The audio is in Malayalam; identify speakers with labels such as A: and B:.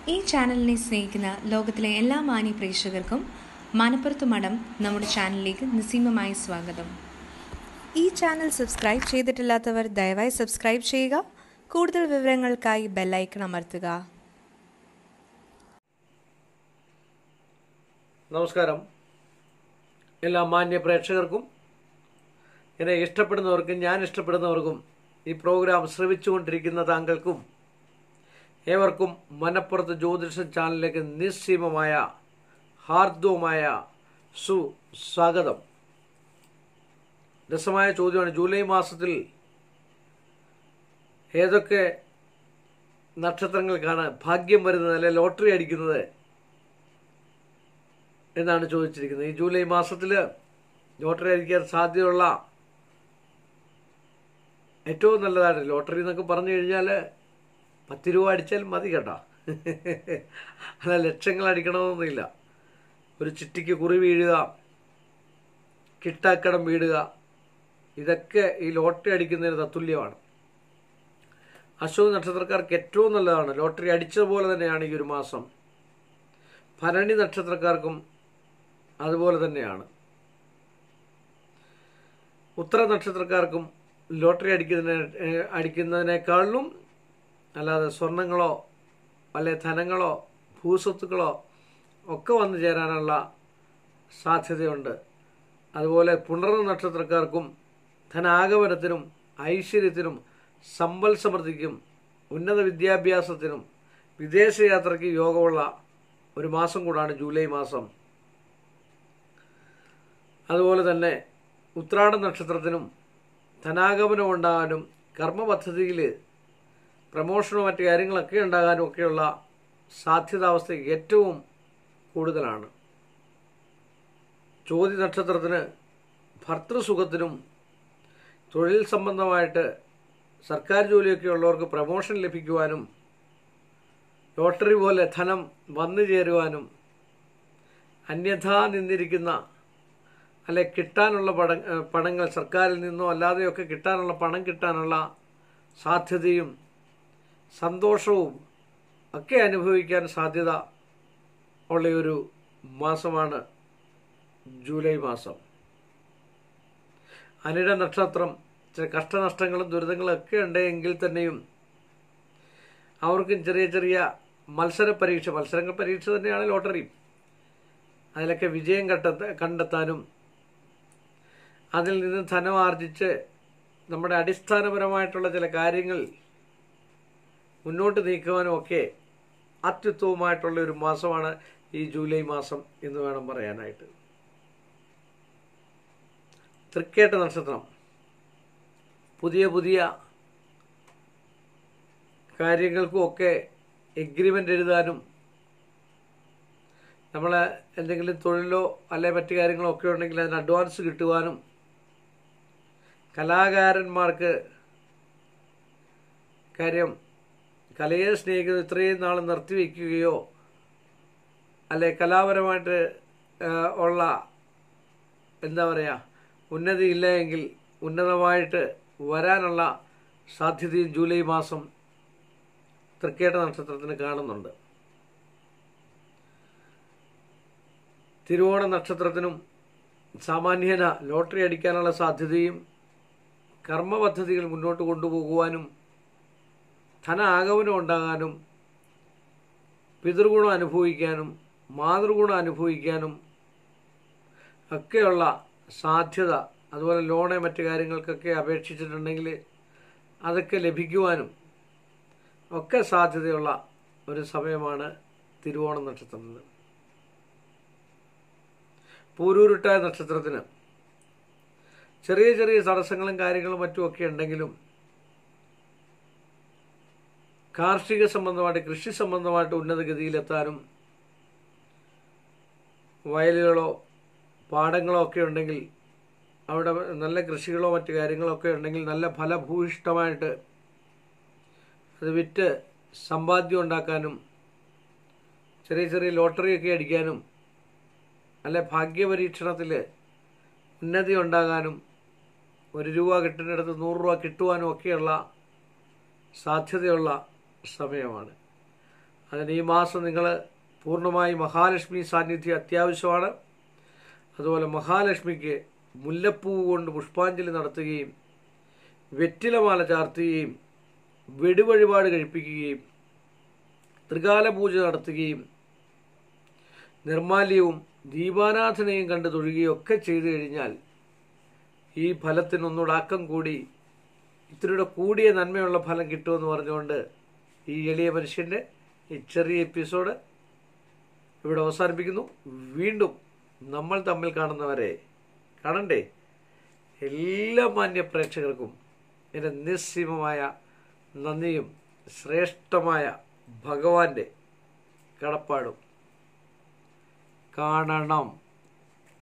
A: ഈ ചാനലിനെ സ്നേഹിക്കുന്ന ലോകത്തിലെ എല്ലാ മാന്യ പ്രേക്ഷകർക്കും മനപ്പുറത്ത് മഠം നമ്മുടെ ചാനലിലേക്ക് നിസ്സീമമായി സ്വാഗതം ഈ ചാനൽ സബ്സ്ക്രൈബ് ചെയ്തിട്ടില്ലാത്തവർ ദയവായി സബ്സ്ക്രൈബ് ചെയ്യുക കൂടുതൽ വിവരങ്ങൾക്കായി ബെല്ലൈക്കൺ അമർത്തുക
B: നമസ്കാരം എല്ലാ മാന്യ പ്രേക്ഷകർക്കും എന്നെ ഇഷ്ടപ്പെടുന്നവർക്കും ഞാൻ ഇഷ്ടപ്പെടുന്നവർക്കും ഈ പ്രോഗ്രാം ശ്രവിച്ചുകൊണ്ടിരിക്കുന്ന താങ്കൾക്കും ഏവർക്കും മനപ്പുറത്ത് ജ്യോതിഷം ചാനലിലേക്ക് നിസ്സീമമായ ഹാർദവുമായ സുസ്വാഗതം രസമായ ചോദ്യമാണ് ജൂലൈ മാസത്തിൽ ഏതൊക്കെ നക്ഷത്രങ്ങൾക്കാണ് ഭാഗ്യം വരുന്നത് അല്ലെ ലോട്ടറി അടിക്കുന്നത് എന്നാണ് ചോദിച്ചിരിക്കുന്നത് ഈ ജൂലൈ മാസത്തിൽ ലോട്ടറി അടിക്കാൻ സാധ്യതയുള്ള ഏറ്റവും നല്ലതാണ് ലോട്ടറി എന്നൊക്കെ പറഞ്ഞു കഴിഞ്ഞാൽ പത്ത് രൂപ അടിച്ചാൽ മതി കേട്ടോ അല്ല ലക്ഷങ്ങൾ അടിക്കണമെന്നൊന്നുമില്ല ഒരു ചിട്ടിക്ക് കുറി വീഴുക കിട്ടാക്കടം വീടുക ഇതൊക്കെ ഈ ലോട്ടറി അടിക്കുന്നതിന് തത്തുല്യമാണ് അശ്വ നക്ഷത്രക്കാർക്ക് ഏറ്റവും നല്ലതാണ് ലോട്ടറി അടിച്ചതുപോലെ തന്നെയാണ് ഈ ഒരു മാസം ഭരണി നക്ഷത്രക്കാർക്കും അതുപോലെ തന്നെയാണ് ഉത്തര നക്ഷത്രക്കാർക്കും ലോട്ടറി അടിക്കുന്നതിനെ ഏഹ് അടിക്കുന്നതിനേക്കാളിലും അല്ലാതെ സ്വർണങ്ങളോ അല്ലെ ധനങ്ങളോ ഭൂസ്വത്തുക്കളോ ഒക്കെ വന്നു ചേരാനുള്ള സാധ്യതയുണ്ട് അതുപോലെ പുണർന്ന നക്ഷത്രക്കാർക്കും ധനാഗമനത്തിനും ഐശ്വര്യത്തിനും സമ്പൽ സമൃദ്ധിക്കും ഉന്നത വിദ്യാഭ്യാസത്തിനും വിദേശയാത്രയ്ക്ക് യോഗമുള്ള ഒരു മാസം കൂടാണ് ജൂലൈ മാസം അതുപോലെ തന്നെ ഉത്രാട നക്ഷത്രത്തിനും ധനാഗമനം ഉണ്ടാകാനും കർമ്മപദ്ധതിയിൽ പ്രമോഷനോ മറ്റു കാര്യങ്ങളൊക്കെ ഉണ്ടാകാനും ഒക്കെയുള്ള സാധ്യതാവസ്ഥ ഏറ്റവും കൂടുതലാണ് ചോദ്യ നക്ഷത്രത്തിന് ഭർത്തൃസുഖത്തിനും തൊഴിൽ സംബന്ധമായിട്ട് സർക്കാർ ജോലിയൊക്കെ ഉള്ളവർക്ക് പ്രമോഷൻ ലഭിക്കുവാനും ലോട്ടറി പോലെ ധനം വന്നു ചേരുവാനും അന്യഥാ നിന്നിരിക്കുന്ന അല്ലെ കിട്ടാനുള്ള പണ പണങ്ങൾ സർക്കാരിൽ നിന്നോ അല്ലാതെയൊക്കെ കിട്ടാനുള്ള പണം കിട്ടാനുള്ള സാധ്യതയും സന്തോഷവും ഒക്കെ അനുഭവിക്കാൻ സാധ്യത ഉള്ളയൊരു മാസമാണ് ജൂലൈ മാസം അനിട നക്ഷത്രം ചില കഷ്ടനഷ്ടങ്ങളും ദുരിതങ്ങളും ഒക്കെ ഉണ്ടെങ്കിൽ തന്നെയും അവർക്കും ചെറിയ ചെറിയ മത്സര പരീക്ഷ മത്സരങ്ങൾ പരീക്ഷ തന്നെയാണ് ലോട്ടറി അതിലൊക്കെ വിജയം കണ്ടെത്ത കണ്ടെത്താനും അതിൽ നിന്ന് ധനം ആർജിച്ച് നമ്മുടെ അടിസ്ഥാനപരമായിട്ടുള്ള ചില കാര്യങ്ങൾ മുന്നോട്ട് നീക്കുവാനും ഒക്കെ അത്യുത്തമമായിട്ടുള്ള ഒരു മാസമാണ് ഈ ജൂലൈ മാസം എന്ന് വേണം പറയാനായിട്ട് തൃക്കേട്ട നക്ഷത്രം പുതിയ പുതിയ കാര്യങ്ങൾക്കും ഒക്കെ എഗ്രിമെൻ്റ് എഴുതാനും നമ്മൾ എന്തെങ്കിലും തൊഴിലോ അല്ലെ മറ്റു കാര്യങ്ങളോ ഒക്കെ ഉണ്ടെങ്കിൽ അതിന് അഡ്വാൻസ് കിട്ടുവാനും കലാകാരന്മാർക്ക് കാര്യം കലയെ സ്നേഹിക്കുന്നത് ഇത്രയും നാൾ നിർത്തിവെക്കുകയോ അല്ലെ കലാപരമായിട്ട് ആ, ഉള്ള എന്താ പറയുക ഉന്നതി ഇല്ല എങ്കിൽ ഉന്നതമായിട്ട് വരാനുള്ള സാധ്യതയും ജൂലൈ മാസം തൃക്കേട്ട നക്ഷത്രത്തിന് കാണുന്നുണ്ട് തിരുവോണ നക്ഷത്രത്തിനും സാമാന്യന ലോട്ടറി അടിക്കാനുള്ള സാധ്യതയും കർമ്മ പദ്ധതികൾ മുന്നോട്ട് കൊണ്ടുപോകുവാനും ധന ആഗമനം ഉണ്ടാകാനും പിതൃഗുണം അനുഭവിക്കാനും മാതൃഗുണം അനുഭവിക്കാനും ഒക്കെയുള്ള സാധ്യത അതുപോലെ ലോണ് മറ്റു കാര്യങ്ങൾക്കൊക്കെ അപേക്ഷിച്ചിട്ടുണ്ടെങ്കിൽ അതൊക്കെ ലഭിക്കുവാനും ഒക്കെ സാധ്യതയുള്ള ഒരു സമയമാണ് തിരുവോണ നക്ഷത്രത്തിന് പൂരൂരുട്ടായ നക്ഷത്രത്തിന് ചെറിയ ചെറിയ തടസ്സങ്ങളും കാര്യങ്ങളും മറ്റുമൊക്കെ ഉണ്ടെങ്കിലും കാർഷിക സംബന്ധമായിട്ട് കൃഷി സംബന്ധമായിട്ട് ഉന്നതഗതിയിലെത്താനും വയലുകളോ പാടങ്ങളോ ഒക്കെ ഉണ്ടെങ്കിൽ അവിടെ നല്ല കൃഷികളോ മറ്റു കാര്യങ്ങളോ ഒക്കെ ഉണ്ടെങ്കിൽ നല്ല ഫലഭൂയിഷ്ടമായിട്ട് അത് വിറ്റ് സമ്പാദ്യം ഉണ്ടാക്കാനും ചെറിയ ചെറിയ ലോട്ടറിയൊക്കെ അടിക്കാനും അല്ലെ ഭാഗ്യപരീക്ഷണത്തിൽ ഉന്നതി ഉണ്ടാകാനും ഒരു രൂപ കിട്ടുന്നിടത്ത് നൂറ് രൂപ കിട്ടുവാനും ഒക്കെയുള്ള സാധ്യതയുള്ള സമയമാണ് അതിന് ഈ മാസം നിങ്ങൾ പൂർണ്ണമായി മഹാലക്ഷ്മി സാന്നിധ്യം അത്യാവശ്യമാണ് അതുപോലെ മഹാലക്ഷ്മിക്ക് മുല്ലപ്പൂ കൊണ്ട് പുഷ്പാഞ്ജലി നടത്തുകയും വെറ്റിലമാല ചാർത്തുകയും വെടിവഴിപാട് കഴിപ്പിക്കുകയും ത്രികാല പൂജ നടത്തുകയും നിർമാല്യവും ദീപാരാധനയും കണ്ട് തൊഴുകയും ഒക്കെ ചെയ്തു കഴിഞ്ഞാൽ ഈ ഫലത്തിനൊന്നുകൂടെ ആക്കം കൂടി ഇത്തിരിയുടെ കൂടിയ നന്മയുള്ള ഫലം കിട്ടുമെന്ന് പറഞ്ഞുകൊണ്ട് ഈ എളിയ മനുഷ്യൻ്റെ ഈ ചെറിയ എപ്പിസോഡ് ഇവിടെ അവസാനിപ്പിക്കുന്നു വീണ്ടും നമ്മൾ തമ്മിൽ കാണുന്നവരെ കാണണ്ടേ എല്ലാ മാന്യ പ്രേക്ഷകർക്കും എൻ്റെ നിസ്സീമമായ നന്ദിയും ശ്രേഷ്ഠമായ ഭഗവാന്റെ കടപ്പാടും കാണണം